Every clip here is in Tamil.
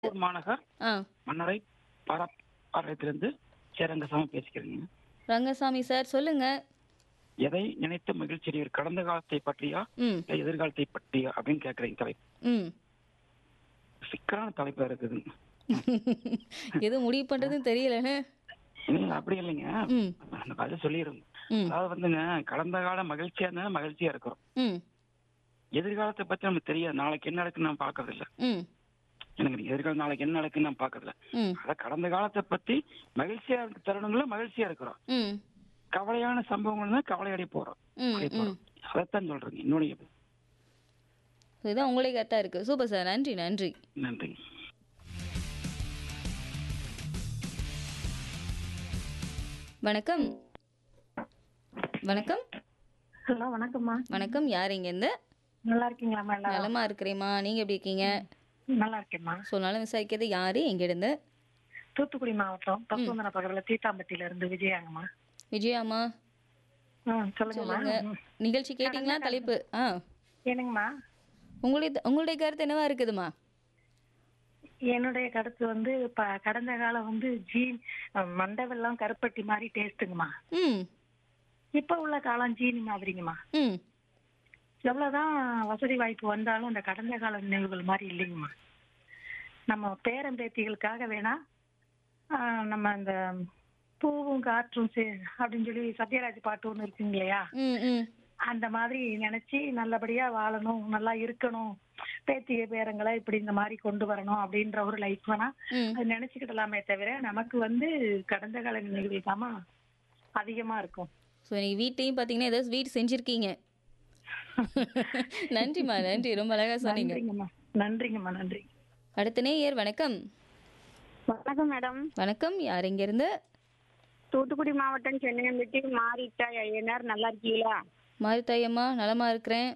திருப்பூர் மாநகர் ஆ மன்னரை பாரப்பாளையத்திலிருந்து சேரங்கசாமி பேசிக்கிறேங்க ரங்கசாமி சார் சொல்லுங்க எதை நினைத்து மகிழ்ச்சி அடைவீர்? கடந்த காலத்தை பற்றியா ம் இல்ல எதிர்காலத்தை பற்றியா அப்படின்னு கேக்குறீங்க தலைப்பு ம் சிக்கலான தலைப்பா இருக்குது எது முடிவு பண்றதுன்னு தெரியலன்னு இல்ல அப்படி இல்லைங்க ம் அந்த கதை சொல்லிடுங்க ம் அதாவது வந்துங்க கடந்த கால மகிழ்ச்சியா இருந்தா மகிழ்ச்சியா இருக்கிறோம் ம் எதிர்காலத்தை பத்தி நமக்கு தெரியாது நாளைக்கு என்ன நடக்குன்னு நான் பாக்குறது இல்ல ம் எனக்கு எதிர்காலம் நாளைக்கு என்ன நடக்குன்னு நான் பாக்குறது இல்ல ம் அத கடந்த காலத்தை பத்தி மகிழ்ச்சியா இருக்க தருணங்கள மகிழ்ச்சியா இருக்கிறோம் ம் கவலையான சம்பவங்கள் தான் கவலையடைய போறோம் ம் அடைய ம் போறோம் அதைத்தான் சொல்றேங்க என்னுடைய இதுதான் உங்களுடைய கரெக்டாக இருக்கு சூப்பர் சார் நன்றி நன்றி நன்றிங்க வணக்கம் வணக்கம் ஹலோ வணக்கம்மா வணக்கம் யார் இங்கேருந்து நல்லா இருக்கீங்களாம்மா எல்லாரும் நலமா இருக்கிறேம்மா நீங்க எப்படி இருக்கீங்க நல்லா இருக்கேம்மா ஸோ நலம் விசாரிக்கிறது யாரு எங்கிருந்து தூத்துக்குடி மாவட்டம் பசுவந்தன பக்கத்துல தீத்தாம்பட்டியில இருந்து விஜயாங்கம்மா விஜயாம்மா ஆ சொல்லுங்கம்மா சொல்லுங்க ம். நிகழ்ச்சி கேட்டிங்களா தலைப்பு ஆ என்னங்கம்மா உங்களுடைய உங்களுடைய கருத்து என்னவா இருக்குதுமா என்னுடைய கருத்து வந்து இப்ப கடந்த காலம் வந்து ஜீன் மண்டவெல்லாம் கருப்பட்டி மாதிரி டேஸ்ட்டுங்கம்மா ம் இப்ப உள்ள காலம் ஜீனி மாதிரிங்கம்மா ம் எவ்வளவுதான் வசதி வாய்ப்பு வந்தாலும் அந்த கடந்த கால நினைவுகள் மாதிரி இல்லைங்கம்மா நம்ம பேரன் பேத்திகளுக்காக வேணா ஆ, நம்ம அந்த பூவும் காற்றும் சே அப்படின்னு சொல்லி சத்யராஜ் பாட்டு ஒன்று இருக்குங்க இல்லையா ம் ம் அந்த மாதிரி நினைச்சு நல்லபடியா வாழணும் நல்லா இருக்கணும் பேத்திய பேரங்களை இப்படி இந்த மாதிரி கொண்டு வரணும் அப்படின்ற ஒரு லைஃப் வேணா ம் அது நினைச்சுக்கிடலாமே தவிர நமக்கு வந்து கடந்த கால நினைவுகள் தாமா அதிகமா இருக்கும் ஸோ இன்னைக்கு வீட்டையும் பார்த்தீங்கன்னா ஏதோ ஸ்வீட் செஞ்சுருக்கீங்க நன்றிம்மா நன்றி ரொம்ப அழகா சொன்னீங்க நன்றிங்கம்மா நன்றிங்கம்மா நன்றி அடுத்த நேயர் வணக்கம் வணக்கம் மேடம் வணக்கம் யார் இங்கேருந்து தூத்துக்குடி மாவட்டம் சென்னையம்பட்டி மாறிட்டா ஐயனார் நல்லா இருக்கீங்களா மாரித்தாயம்மா நலமா இருக்கிறேன்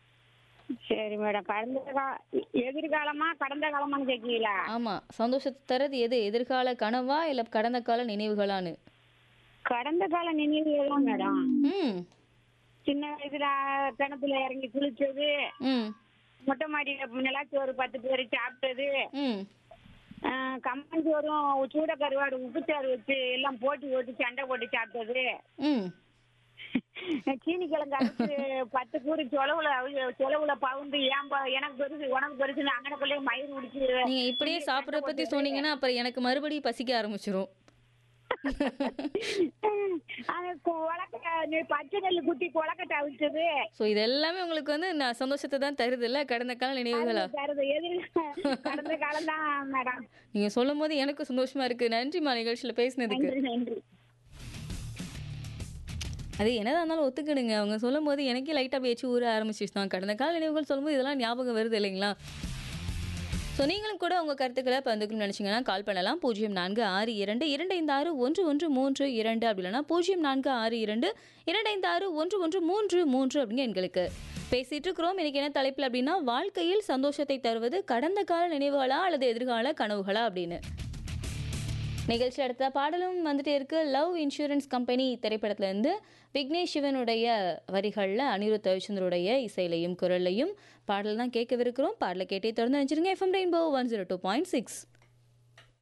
சரி மேடம் கடந்த கா எதிர்காலமா கடந்த காலமான்னு கேட்கீங்களா ஆமா சந்தோஷத்தை தரது எது எதிர்கால கனவா இல்ல கடந்த கால நினைவுகளான்னு கடந்த கால நினைவுகள் தான் மேடம் ம் சின்ன வயசுல கிணத்துல இறங்கி குளிச்சது ம் மொட்டை மாடியில நிலாச்சோறு பத்து பேர் சாப்பிட்டது ம் ஆஹ் கம்மன் சோறும் சூட கருவாடு உப்புச்சாறு வச்சு எல்லாம் போட்டி போட்டு சண்டை போட்டு சாப்பிட்டது ம் சீனி கிழங்கு அரைச்சு பத்து கூறு சொலவுல அவி- சொலவுல பவுந்து ஏன் பா- எனக்கு பெருசு உனக்கு பெருசுன்னு அங்கனக்குள்ளே மயிர் முடிச்சு நீங்க இப்படியே சாப்பிட்றத பத்தி சொன்னீங்கன்னா அப்புறம் எனக்கு மறுபடியும் பசிக்க ஆரம்பிச்சிரும் அது கொலக்கட்டை நீ பச்சை நெல்லு குத்தி கொலக்கட்டை அவிச்சது ஸோ இது எல்லாமே உங்களுக்கு வந்து நான் சந்தோஷத்தை தான் தருது இல்ல கடந்த கால நினைவுகளா தருது எதிர் கடந்த காலம் தான் மேடம் நீங்க சொல்லும் போது எனக்கு சந்தோஷமா இருக்கு நன்றிம்மா நிகழ்ச்சியில பேசினதுக்கு நன்றி நன்றி அது என்னதான் இருந்தாலும் ஒத்துக்கிடுங்க அவங்க சொல்லும் போது எனக்கே லைட்டாக பேச்சு ஊற ஆரம்பிச்சிச்சு தான் கடந்த கால நினைவுகள் சொல்லும்போது இதெல்லாம் ஞாபகம் வருது இல்லைங்களா ஸோ நீங்களும் கூட உங்கள் கருத்துக்களை பகிர்ந்துக்கணும்னு நினச்சிங்கன்னா கால் பண்ணலாம் பூஜ்ஜியம் நான்கு ஆறு இரண்டு இரண்டு ஐந்து ஆறு ஒன்று ஒன்று மூன்று இரண்டு அப்படி இல்லைனா பூஜ்ஜியம் நான்கு ஆறு இரண்டு இரண்டு ஐந்து ஆறு ஒன்று ஒன்று மூன்று மூன்று அப்படிங்க எங்களுக்கு பேசிட்டு இருக்கிறோம் இன்னைக்கு என்ன தலைப்பில் அப்படின்னா வாழ்க்கையில் சந்தோஷத்தை தருவது கடந்த கால நினைவுகளா அல்லது எதிர்கால கனவுகளா அப்படின்னு நிகழ்ச்சி அடுத்த பாடலும் வந்துட்டே இருக்கு லவ் இன்சூரன்ஸ் கம்பெனி திரைப்படத்துல இருந்து விக்னேஷ் சிவனுடைய வரிகளில் அனிருத் ரவிச்சந்திரோடைய இசையிலையும் குரல்லையும் பாடல் தான் கேட்கவிருக்கிறோம் பாடலை கேட்டே தொடர்ந்து நினைச்சிருங்க FM Rainbow one zero two point six